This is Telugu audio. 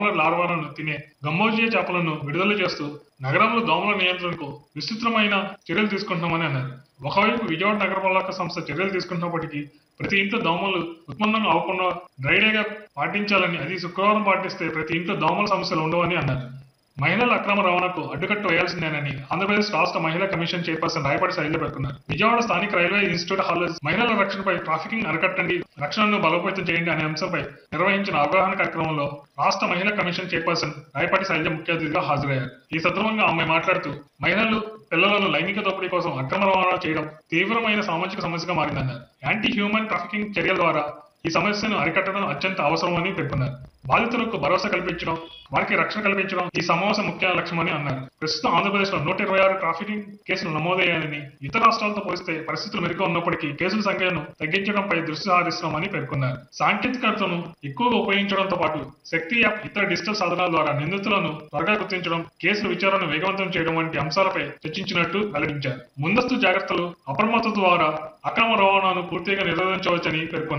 లార్వాలను తినే గంబోజియా చేపలను విడుదల చేస్తూ నగరంలో దోమల నియంత్రణకు విస్తృతమైన చర్యలు తీసుకుంటున్నామని అన్నారు ఒకవైపు విజయవాడ నగరపాలక సంస్థ చర్యలు తీసుకుంటున్నప్పటికీ ప్రతి ఇంట్లో దోమలు ఉత్పన్నం అవ్వకుండా డ్రై డేగా పాటించాలని అది శుక్రవారం పాటిస్తే ప్రతి ఇంట్లో దోమల సమస్యలు ఉండవని అన్నారు మహిళల అక్రమ రవాణాకు అడ్డుకట్ట వేయాల్సిందేనని ఆంధ్రప్రదేశ్ రాష్ట్ర మహిళా కమిషన్ చైర్పర్సన్ రాయపాటి శైలజ పేర్కొన్నారు విజయవాడ స్థానిక రైల్వే ఇన్స్టిట్యూట్ హాల్లో మహిళల రక్షణపై ట్రాఫికింగ్ అరికట్టండి రక్షణను బలోపేతం చేయండి అనే అంశంపై నిర్వహించిన అవగాహన కార్యక్రమంలో రాష్ట్ర మహిళా కమిషన్ చైర్పర్సన్ రాయపాటి శైలజ ముఖ్య అతిథిగా హాజరయ్యారు ఈ సందర్భంగా ఆమె మాట్లాడుతూ మహిళలు పిల్లలను లైంగిక దోపిడీ కోసం అక్రమ రవాణా చేయడం తీవ్రమైన సామాజిక సమస్యగా మారిందన్నారు యాంటీ హ్యూమన్ ట్రాఫికింగ్ చర్యల ద్వారా ఈ సమస్యను అరికట్టడం అత్యంత అవసరమని పేర్కొన్నారు బాధితులకు భరోసా కల్పించడం వారికి రక్షణ కల్పించడం ఈ సమావేశం ముఖ్య లక్ష్యమని అన్నారు ప్రస్తుతం ఆంధ్రప్రదేశ్ లో నూట ఇరవై ఆరు ట్రాఫికింగ్ కేసులు నమోదయ్యాయని ఇతర రాష్ట్రాలతో పోలిస్తే పరిస్థితులు మెరుగ్గా ఉన్నప్పటికీ కేసుల సంఖ్యను తగ్గించడంపై దృష్టి సారిస్తున్నామని పేర్కొన్నారు సాంకేతికతను ఎక్కువగా ఉపయోగించడంతో పాటు శక్తి యాప్ ఇతర డిజిటల్ సాధనాల ద్వారా నిందితులను త్వరగా గుర్తించడం కేసుల విచారణను వేగవంతం చేయడం వంటి అంశాలపై చర్చించినట్టు వెల్లడించారు ముందస్తు జాగ్రత్తలు అప్రమత్తత ద్వారా అక్రమ రవాణాను పూర్తిగా నిరోధించవచ్చని పేర్కొన్నారు